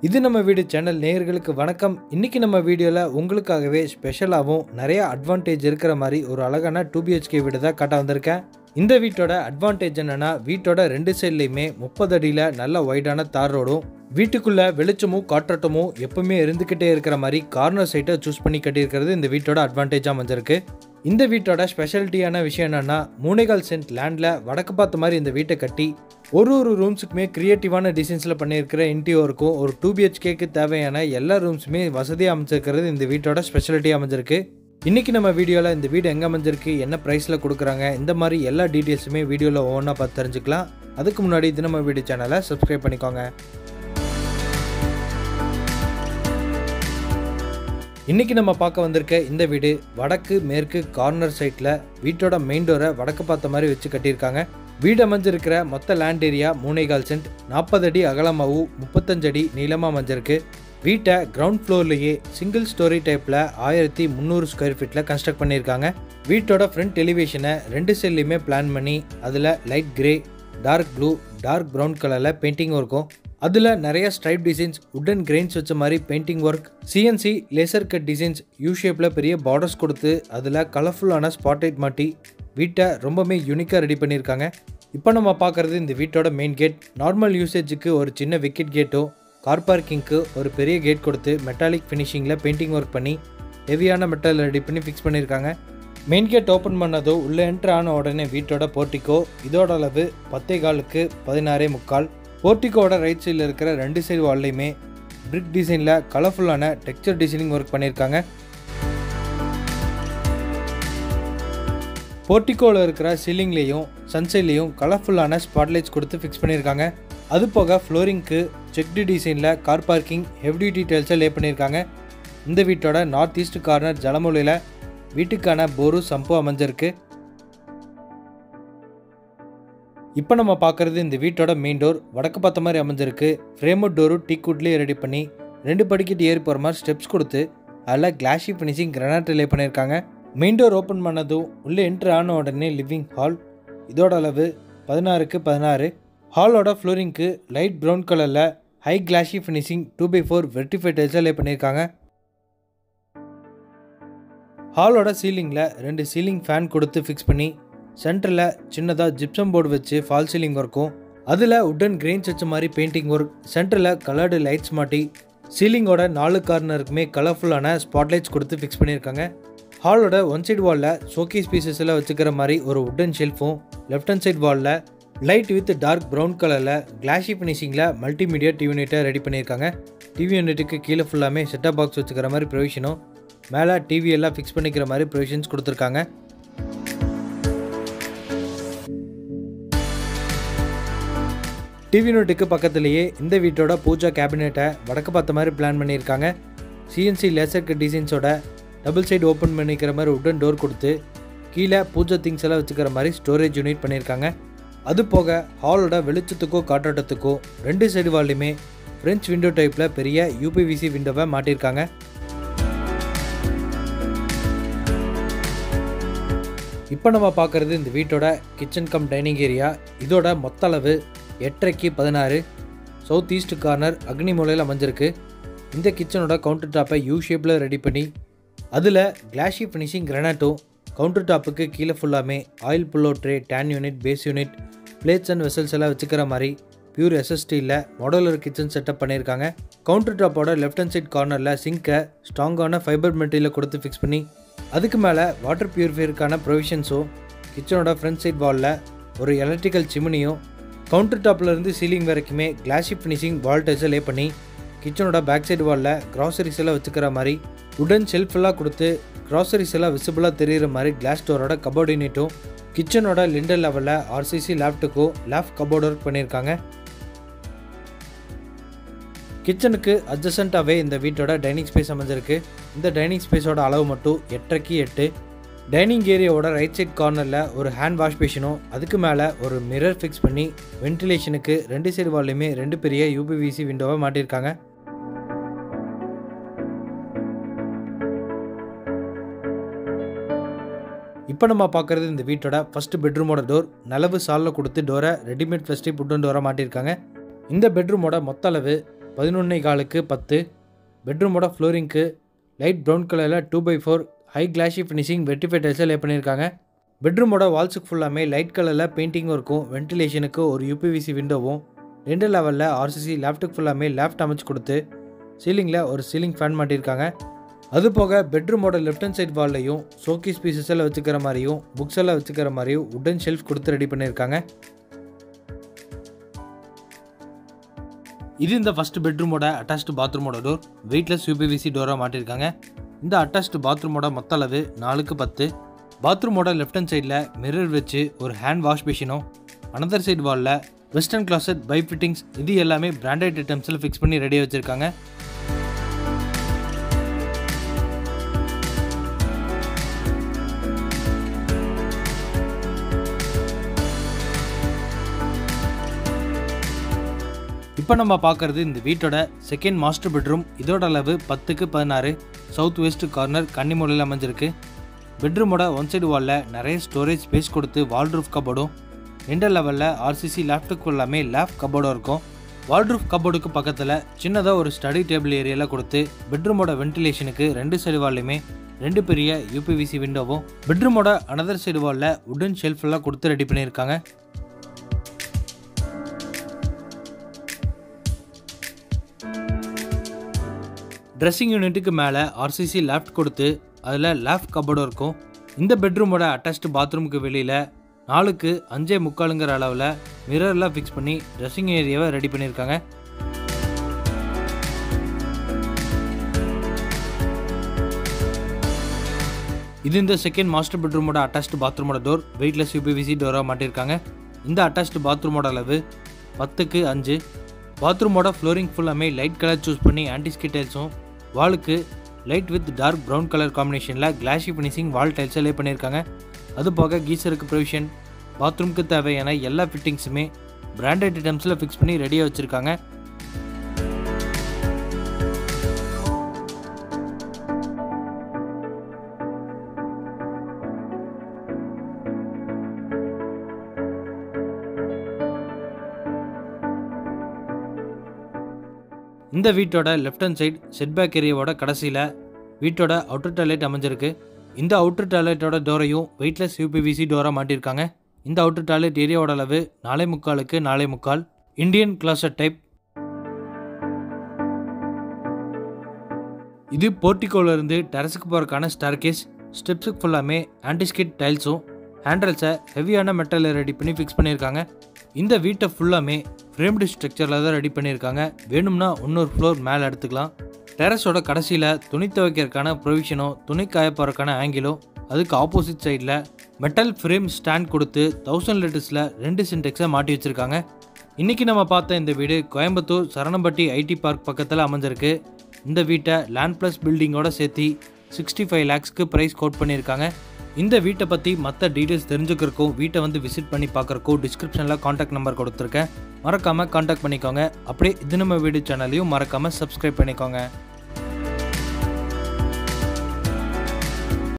இது நம்ம வீடு சேனல் நேயர்களுக்கு வணக்கம் இன்னைக்கு நம்ம வீடியோவில் உங்களுக்காகவே ஸ்பெஷலாகவும் நிறைய அட்வான்டேஜ் இருக்கிற மாதிரி ஒரு அழகான டூ பிஹெச்கே வீடு தான் காட்ட வந்திருக்கேன் இந்த வீட்டோட அட்வான்டேஜ் என்னன்னா வீட்டோட ரெண்டு சைட்லையுமே முப்பது அடியில் நல்ல ஒய்டான தார் ரோடும் வீட்டுக்குள்ள வெளிச்சமும் காற்றோட்டமும் எப்பவுமே இருந்துக்கிட்டே இருக்கிற மாதிரி கார்னர் சைட்டை சூஸ் பண்ணி கட்டியிருக்கிறது இந்த வீட்டோட அட்வான்டேஜாக அமைஞ்சிருக்கு இந்த வீட்டோட ஸ்பெஷாலிட்டியான விஷயம் என்னன்னா மூணேகால் சென்ட் லேண்டில் வடக்கு பார்த்த மாதிரி இந்த வீட்டை கட்டி ஒரு ஒரு ரூம்ஸுக்குமே கிரியேட்டிவான டிசைன்ஸில் பண்ணியிருக்கிற இன்டீரியருக்கும் ஒரு டூ பிஹெச்கேக்கு தேவையான எல்லா ரூம்ஸுமே வசதியாக அமைச்சிருக்கிறது இந்த வீட்டோட ஸ்பெஷாலிட்டி அமைஞ்சிருக்கு இன்றைக்கி நம்ம வீடியோவில் இந்த வீடு எங்கே அமைஞ்சிருக்கு என்ன ப்ரைஸில் கொடுக்குறாங்க இந்த மாதிரி எல்லா டீட்டெயில்ஸுமே வீடியோவில் ஒவ்வொன்றா பார்த்து தெரிஞ்சுக்கலாம் அதுக்கு முன்னாடி இது நம்ம வீடியோ சேனலை சப்ஸ்கிரைப் பண்ணிக்கோங்க இன்றைக்கி நம்ம பார்க்க வந்திருக்க இந்த வீடு வடக்கு மேற்கு கார்னர் சைட்டில் வீட்டோட மெயின் டோரை வடக்கு பார்த்த மாதிரி வச்சு கட்டியிருக்காங்க வீடு அமைஞ்சிருக்கிற மொத்த லேண்ட் ஏரியா மூணேகால் சென்ட் நாற்பது அடி அகலமாகவும் முப்பத்தஞ்சு அடி நீளமாக அமைஞ்சிருக்கு வீட்டை கிரவுண்ட் ஃப்ளோர்லேயே சிங்கிள் ஸ்டோரி டைப்பில் ஆயிரத்தி முந்நூறு ஸ்கொயர் ஃபீட்டில் கன்ஸ்ட்ரக்ட் பண்ணியிருக்காங்க வீட்டோட ஃப்ரண்ட் எலிவேஷனை ரெண்டு சைட்லையுமே பிளான் பண்ணி அதில் light grey dark blue dark brown கலரில் பெயிண்டிங் இருக்கும் அதில் நிறைய ஸ்ட்ரைப் டிசைன்ஸ் உட்டன் கிரெயின்ஸ் வச்ச மாதிரி painting work CNC laser cut designs U ஷேப்பில் பெரிய பார்டர்ஸ் கொடுத்து அதில் கலர்ஃபுல்லான ஸ்பாட்லைட் மாட்டி வீட்டை ரொம்பவே யூனிக்காக ரெடி பண்ணியிருக்காங்க இப்போ நம்ம பார்க்குறது இந்த வீட்டோட மெயின் கேட் நார்மல் யூசேஜுக்கு ஒரு சின்ன விக்கெட் கேட்டும் கார் பார்க்கிங்க்கு ஒரு பெரிய கேட் கொடுத்து மெட்டாலிக் ஃபினிஷிங்கில் பெயிண்டிங் ஒர்க் பண்ணி ஹெவியான மெட்டல் ரெடி பண்ணி ஃபிக்ஸ் பண்ணியிருக்காங்க மெயின் கேட் ஓப்பன் பண்ணதோ உள்ளே என்ட்ரு ஆன உடனே வீட்டோட போர்ட்டிக்கோ இதோட அளவு பத்தே காலுக்கு பதினாறே முக்கால் போர்ட்டிக்கோட ரைட் சைடில் இருக்கிற ரெண்டு சைடு வால்லையுமே பிரிக் டிசைனில் கலர்ஃபுல்லான டெக்ஸ்சர் டிசைனிங் ஒர்க் பண்ணியிருக்காங்க போர்ட்டிக்கோவில் இருக்கிற சீலிங்லேயும் சன்சைட்லேயும் கலர்ஃபுல்லான ஸ்பாட்லைட்ஸ் கொடுத்து ஃபிக்ஸ் பண்ணியிருக்காங்க அது போக ஃப்ளோரிங்க்கு செக்டு டிசைனில் கார் பார்க்கிங் ஹெவி டீட்டெயில்ஸை லே பண்ணியிருக்காங்க இந்த வீட்டோட நார்த் ஈஸ்ட் கார்னர் ஜலமூலையில் வீட்டுக்கான போரு சம்பு அமைஞ்சிருக்கு இப்போ நம்ம பார்க்குறது இந்த வீட்டோட மெயின் டோர் வடக்கு பார்த்த மாதிரி அமைஞ்சிருக்கு ஃப்ரேமுட் டோரும் டீக்குட்லேயே ரெடி பண்ணி ரெண்டு படிக்கட்டு ஏறி போகிற மாதிரி ஸ்டெப்ஸ் கொடுத்து அதில் கிளாஷி ஃபினிஷிங் கிரனாட் ரிலே பண்ணியிருக்காங்க மெயின் டோர் ஓப்பன் பண்ணதும் உள்ளே என்ட்ரு ஆன உடனே லிவிங் ஹால் இதோட அளவு பதினாறுக்கு பதினாறு ஹாலோட ஃப்ளோரிங்க்கு லைட் ப்ரௌன் கலரில் high glossy finishing two by four vitrified lay பண்ணியிருக்காங்க ஹாலோட சீலிங்கில் ரெண்டு சீலிங் ஃபேன் கொடுத்து ஃபிக்ஸ் பண்ணி சென்டரில் சின்னதாக ஜிப்சம் போர்டு வச்சு ஃபால் சீலிங் ஒர்க்கும் அதில் உட்டன் கிரெயின்ஸ் வச்ச மாதிரி பெயிண்டிங் ஒர்க் சென்டரில் கலர்டு லைட்ஸ் மாட்டி சீலிங்கோட நாலு கார்னருக்குமே கலர்ஃபுல்லான ஸ்பாட்லைட்ஸ் கொடுத்து ஃபிக்ஸ் பண்ணியிருக்காங்க ஹாலோட ஒன் சைடு வாலில் ஷோகேஸ் பீசஸில் வச்சுக்கிற மாதிரி ஒரு உட்டன் ஷெல்ஃபும் லெஃப்ட் ஹேண்ட் சைட் வாலில் லைட் வித் டார்க் ப்ரௌன் கலரில் கிளாஷி ஃபினிஷிங்கில் மல்டிமீடியா டிவி யூனிட்டை ரெடி பண்ணியிருக்காங்க டிவி யூனிட்டுக்கு கீழே ஃபுல்லாமே செட்டப் பாக்ஸ் வச்சுக்கிற மாதிரி ப்ரொவிஷனும் மேலே டிவி எல்லாம் ஃபிக்ஸ் பண்ணிக்கிற மாதிரி ப்ரொவிஷன்ஸ் கொடுத்துருக்காங்க டிவி யூனிட்டுக்கு பக்கத்துலேயே இந்த வீட்டோட பூஜா கேபினெட்டை வடக்கு பார்த்த மாதிரி பிளான் பண்ணியிருக்காங்க சிஎன்சி லேசர் கட் டிசைன்ஸோட டபுள் சைடு ஓப்பன் பண்ணிக்கிற மாதிரி உடன் டோர் கொடுத்து கீழே பூஜை திங்ஸ் எல்லாம் வச்சுக்கிற மாதிரி ஸ்டோரேஜ் யூனிட் பண்ணியிருக்காங்க அது போக ஹாலோட வெளிச்சத்துக்கோ காற்றோட்டத்துக்கோ ரெண்டு சைடு வால்லையுமே ஃப்ரெஞ்ச் விண்டோ டைப்பில் பெரிய யூபிவிசி விண்டோவை மாட்டியிருக்காங்க இப்போ நம்ம பார்க்குறது இந்த வீட்டோட கிச்சன் கம் டைனிங் ஏரியா இதோட மொத்த அளவு எட்டரைக்கு பதினாறு சவுத் ஈஸ்ட் கார்னர் அக்னி மூலையில் அமைஞ்சிருக்கு இந்த கிச்சனோட கவுண்டர் டாப்பை யூ ஷேப்பில் ரெடி பண்ணி அதில் கிளாஷி ஃபினிஷிங் கிரனாட்டும் கவுண்டர் டாப்புக்கு கீழே ஃபுல்லாமே ஆயில் புல்லோ ட்ரே டேன் unit base unit plates and vessels எல்லாம் வச்சுக்கிற மாதிரி பியூர் எஸ்எஸ்டியில் மாடலர் கிச்சன் செட்டப் பண்ணியிருக்காங்க கவுண்டர் டாப்போட லெஃப்ட் ஹேண்ட் சைட் கார்னரில் சிங்கை ஸ்ட்ராங்கான ஃபைபர் மெட்டீரியல் கொடுத்து ஃபிக்ஸ் பண்ணி அதுக்கு மேலே வாட்டர் பியூரிஃபையருக்கான ப்ரொவிஷன்ஸும் கிச்சனோட ஃப்ரண்ட் சைட் வாலில் ஒரு எலக்ட்ரிக்கல் சிமினியும் கவுண்டர் டாப்பில் இருந்து சீலிங் வரைக்குமே கிளாஷி ஃபினிஷிங் வால் டைல்ஸை லே பண்ணி கிச்சனோட பேக் சைடு வாலில் கிராசரிஸ் எல்லாம் வச்சுக்கிற மாதிரி உடன் ஷெல்ஃப் எல்லாம் கொடுத்து கிராசரிஸ் எல்லாம் விசிபிளாக தெரிகிற மாதிரி கிளாஸ் டோரோட கபோர்ட் யூனிட்டும் கிச்சனோட லிண்டர் லெவலில் ஆர்சிசி லேப்டுக்கும் லேப் கபோர்ட் ஒர்க் பண்ணியிருக்காங்க கிச்சனுக்கு அட்ஜசண்ட்டாகவே இந்த வீட்டோட டைனிங் ஸ்பேஸ் அமைஞ்சிருக்கு இந்த டைனிங் ஸ்பேஸோட அளவு மட்டும் எட்டரைக்கு எட்டு டைனிங் ஏரியாவோட ரைட் சைட் கார்னரில் ஒரு ஹேண்ட் வாஷ் பேஷனும் அதுக்கு மேலே ஒரு மிரர் ஃபிக்ஸ் பண்ணி வென்டிலேஷனுக்கு ரெண்டு சைடு வால்லையுமே ரெண்டு பெரிய யூபிவிசி விண்டோவை மாட்டியிருக்காங்க இப்போ நம்ம பார்க்குறது இந்த வீட்டோட ஃபஸ்ட்டு பெட்ரூமோட டோர் நலவு சாலில் கொடுத்து டோரை ரெடிமேட் ஃபஸ்ட்டு புட்டன் டோரை மாட்டியிருக்காங்க இந்த பெட்ரூமோட மொத்த அளவு பதினொன்னே காலுக்கு பத்து பெட்ரூமோட ஃப்ளோரிங்க்கு லைட் ப்ரௌன் கலரில் two by four high glossy finishing vitrified டைல்ஸை லே பண்ணியிருக்காங்க பெட்ரூமோட வால்ஸுக்கு ஃபுல்லாமே லைட் கலரில் பெயிண்டிங்கும் இருக்கும் வென்டிலேஷனுக்கு ஒரு யூபிவிசி விண்டோவும் ரெண்டு லெவலில் ஆர்சிசி லேப்டுக்கு ஃபுல்லாமே லேப்ட் அமைச்சு கொடுத்து சீலிங்கில் ஒரு சீலிங் ஃபேன் மாட்டியிருக்காங்க அது போக பெட்ரூமோட லெஃப்ட் ஹேண்ட் சைட் வால்லையும் ஷோகீஸ் பீசஸ் எல்லாம் வச்சுக்கிற மாதிரியும் புக்ஸ் எல்லாம் வச்சுக்கிற மாதிரியும் உடன் ஷெல்ஃப் கொடுத்து ரெடி பண்ணியிருக்காங்க இது இந்த ஃபஸ்ட் பெட்ரூமோட அட்டாச்டு பாத்ரூமோட டோர் வெயிட்லெஸ் யூபிவிசி டோராக மாட்டியிருக்காங்க இந்த அட்டாச்டு பாத்ரூமோட மொத்த அளவு நாலுக்கு பத்து பாத்ரூமோட லெஃப்ட் ஹேண்ட் சைடில் மிரர் வச்சு ஒரு ஹேண்ட் வாஷ் மிஷினும் அனதர் சைடு வாலில் வெஸ்டர்ன் கிளாசட் பை ஃபிட்டிங்ஸ் இது எல்லாமே பிராண்டட் ஐட்டம்ஸில் ஃபிக்ஸ் பண்ணி ரெடியாக வச்சுருக்காங்க இப்போ நம்ம பார்க்குறது இந்த வீட்டோட செகண்ட் மாஸ்டர் பெட்ரூம் இதோட அளவு பத்துக்கு பதினாறு சவுத் வெஸ்ட் கார்னர் கன்னிமூலையில் அமைஞ்சிருக்கு பெட்ரூமோட ஒன் சைடு வாலில் நிறைய ஸ்டோரேஜ் ஸ்பேஸ் கொடுத்து வால்ரூஃப் கபோர்டும் ரெண்டு லெவலில் ஆர்சிசி லேப்டுக்கு எல்லாமே லேப் கபோர்டும் இருக்கும் வால்ரூஃப் கபோர்டுக்கு பக்கத்தில் சின்னதாக ஒரு ஸ்டடி டேபிள் ஏரியாவில் கொடுத்து பெட்ரூமோட வென்டிலேஷனுக்கு ரெண்டு சைடு வால்லையுமே ரெண்டு பெரிய யூபிவிசி விண்டோவும் பெட்ரூமோட அனதர் சைடு வாலில் உடன் ஷெல்ஃப் எல்லாம் கொடுத்து ரெடி பண்ணியிருக்காங்க ட்ரெஸ்ஸிங் யூனிட்டுக்கு மேலே ஆர்சிசி லேஃப்ட் கொடுத்து அதில் லேஃப்ட் கபோர்டும் இருக்கும் இந்த பெட்ரூமோட அட்டாச்டு பாத்ரூமுக்கு வெளியில் நாலுக்கு அஞ்சே முக்காலுங்கிற அளவில் மிரர்லாம் ஃபிக்ஸ் பண்ணி ட்ரெஸ்ஸிங் ஏரியாவை ரெடி பண்ணியிருக்காங்க இது இந்த செகண்ட் மாஸ்டர் பெட்ரூமோட அட்டாச்டு பாத்ரூமோட டோர் வெயிட்லெஸ் யூபிவிசி டோராக மாட்டியிருக்காங்க இந்த அட்டாச்டு பாத்ரூமோட அளவு பத்துக்கு அஞ்சு பாத்ரூமோட ஃப்ளோரிங் ஃபுல்லாமே லைட் கலர் சூஸ் பண்ணி ஆன்டிஸ்கி டைல்ஸும் வாலுக்கு light with dark brown colour காம்பினேஷனில் கிளாஷி ஃபினிஷிங் வால் டைல்ஸை லே பண்ணியிருக்காங்க அது போக கீசருக்கு ப்ரொவிஷன் பாத்ரூம்க்கு தேவையான எல்லா ஃபிட்டிங்ஸுமே பிராண்டட் ஐட்டம்ஸில் ஃபிக்ஸ் பண்ணி ரெடியாக வச்சுருக்காங்க இந்த வீட்டோட லெஃப்ட் ஹேண்ட் சைடு செட்பேக் ஏரியாவோட கடைசியில் வீட்டோட அவுட்டர் டாய்லெட் அமைஞ்சிருக்கு இந்த அவுட்டர் டாய்லெட்டோட டோரையும் வெயிட்லெஸ் யூபிவிசி டோராக மாட்டியிருக்காங்க இந்த அவுட்டர் டாய்லெட் ஏரியாவோட அளவு நாலே முக்காலுக்கு நாலே முக்கால் இந்தியன் கிளாசட் டைப் இது போர்ட்டிகோல இருந்து டெரஸுக்கு போகிறக்கான ஸ்டார்கேஸ் ஸ்டெப்ஸுக்கு ஃபுல்லாமே ஆன்டிஸ்கிட் டைல்ஸும் ஹேண்டல்ஸை ஹெவியான மெட்டலில் ரெடி பண்ணி ஃபிக்ஸ் பண்ணியிருக்காங்க இந்த வீட்டை ஃபுல்லாமே ஃப்ரேம்டு ஸ்ட்ரக்சரில் தான் ரெடி பண்ணியிருக்காங்க வேணும்னா இன்னொரு ஃப்ளோர் மேலே எடுத்துக்கலாம் டெரஸோட கடைசியில் துணி துவைக்கிறதுக்கான ப்ரொவிஷனோ துணி காய போகிறக்கான ஆங்கிலோ அதுக்கு ஆப்போசிட் சைடில் மெட்டல் ஃப்ரேம் ஸ்டாண்ட் கொடுத்து தௌசண்ட் லிட்டர்ஸில் ரெண்டு சின்டெக்ஸை மாட்டி வச்சுருக்காங்க இன்றைக்கி நம்ம பார்த்த இந்த வீடு கோயம்புத்தூர் சரணம்பட்டி ஐடி பார்க் பக்கத்தில் அமைஞ்சிருக்கு இந்த வீட்டை லேண்ட் ப்ளஸ் பில்டிங்கோட சேர்த்து சிக்ஸ்டி ஃபைவ் லேக்ஸ்க்கு ப்ரைஸ் கோட் பண்ணியிருக்காங்க இந்த வீட்டை பற்றி மற்ற டீட்டெயில்ஸ் தெரிஞ்சுக்கிறக்கும் வீட்டை வந்து விசிட் பண்ணி பார்க்குறக்கும் டிஸ்கிரிப்ஷனில் காண்டாக்ட் நம்பர் கொடுத்துருக்கேன் மறக்காமல் காண்டாக்ட் பண்ணிக்கோங்க அப்படியே இது நம்ம வீடியோ சேனலையும் மறக்காமல் சப்ஸ்கிரைப் பண்ணிக்கோங்க